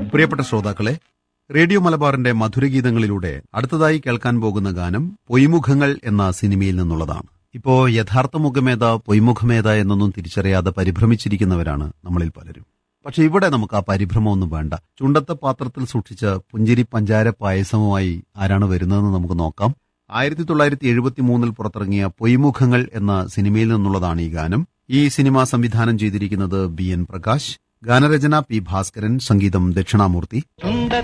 പ്രിയപ്പെട്ട ശ്രോതാക്കളെ റേഡിയോ മലബാറിന്റെ മധുരഗീതങ്ങളിലൂടെ അടുത്തതായി കേൾക്കാൻ പോകുന്ന ഗാനം പൊയ്മുഖങ്ങൾ എന്ന സിനിമയിൽ നിന്നുള്ളതാണ് ഇപ്പോ യഥാർത്ഥ മുഖമേത പൊയ്മുഖമേത എന്നൊന്നും തിരിച്ചറിയാതെ പരിഭ്രമിച്ചിരിക്കുന്നവരാണ് നമ്മളിൽ പലരും പക്ഷെ ഇവിടെ നമുക്ക് ആ പരിഭ്രമമൊന്നും വേണ്ട ചുണ്ടത്തെ പാത്രത്തിൽ സൂക്ഷിച്ച പുഞ്ചിരി പഞ്ചാര പായസവുമായി ആരാണ് വരുന്നതെന്ന് നമുക്ക് നോക്കാം ആയിരത്തി തൊള്ളായിരത്തി എഴുപത്തി മൂന്നിൽ പുറത്തിറങ്ങിയ പൊയ്മുഖങ്ങൾ എന്ന സിനിമയിൽ നിന്നുള്ളതാണ് ഈ ഗാനം ഈ സിനിമ സംവിധാനം ചെയ്തിരിക്കുന്നത് ബി എൻ പ്രകാശ് ഗാനരചന പി ഭാസ്കരൻ സംഗീതം ദക്ഷിണാമൂർത്തി